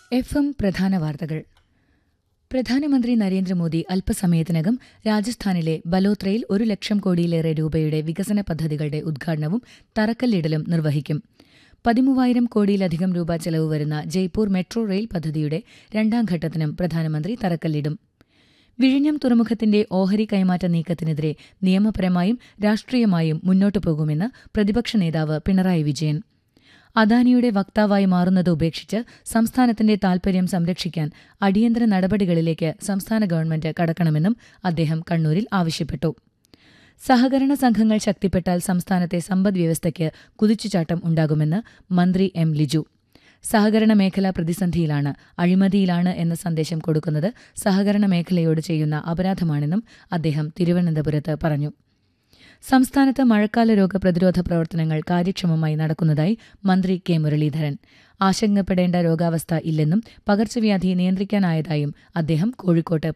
F M പ്രധാന വാർത്തകൾ പ്രധാനമന്ത്രി നരേന്ദ്രമോദി അല്പസമയത്തിനകം രാജസ്ഥാനിലെ ബലോത്രയിൽ ഒരു ലക്ഷം കോടിയിലേറെ രൂപയുടെ വികസന പദ്ധതികളുടെ ഉദ്ഘാടനവും തറക്കല്ലിടലും നിർവഹിക്കും പതിമൂവായിരം കോടിയിലധികം രൂപ ചെലവ് വരുന്ന ജയ്പൂർ മെട്രോ റെയിൽ പദ്ധതിയുടെ രണ്ടാം ഘട്ടത്തിനും പ്രധാനമന്ത്രി തറക്കല്ലിടും വിഴിഞ്ഞം തുറമുഖത്തിന്റെ ഓഹരി കൈമാറ്റ നീക്കത്തിനെതിരെ നിയമപരമായും രാഷ്ട്രീയമായും മുന്നോട്ടു പോകുമെന്ന് പ്രതിപക്ഷ നേതാവ് പിണറായി വിജയൻ അദാനിയുടെ വക്താവായി മാറുന്നത് ഉപേക്ഷിച്ച് സംസ്ഥാനത്തിന്റെ താൽപര്യം സംരക്ഷിക്കാൻ അടിയന്തര നടപടികളിലേക്ക് സംസ്ഥാന ഗവൺമെന്റ് കടക്കണമെന്നും അദ്ദേഹം കണ്ണൂരിൽ ആവശ്യപ്പെട്ടു സഹകരണ സംഘങ്ങൾ ശക്തിപ്പെട്ടാൽ സംസ്ഥാനത്തെ സമ്പദ്വ്യവസ്ഥയ്ക്ക് കുതിച്ചുചാട്ടം ഉണ്ടാകുമെന്ന് മന്ത്രി എം ലിജു സഹകരണ മേഖല പ്രതിസന്ധിയിലാണ് അഴിമതിയിലാണ് എന്ന സന്ദേശം കൊടുക്കുന്നത് സഹകരണ മേഖലയോട് ചെയ്യുന്ന അപരാധമാണെന്നും അദ്ദേഹം തിരുവനന്തപുരത്ത് പറഞ്ഞു സംസ്ഥാനത്ത് മഴക്കാല രോഗപ്രതിരോധ പ്രവർത്തനങ്ങൾ കാര്യക്ഷമമായി നടക്കുന്നതായി മന്ത്രി കെ മുരളീധരൻ ആശങ്കപ്പെടേണ്ട രോഗാവസ്ഥ ഇല്ലെന്നും പകർച്ചവ്യാധി നിയന്ത്രിക്കാനായതായും അദ്ദേഹം കോഴിക്കോട്ട്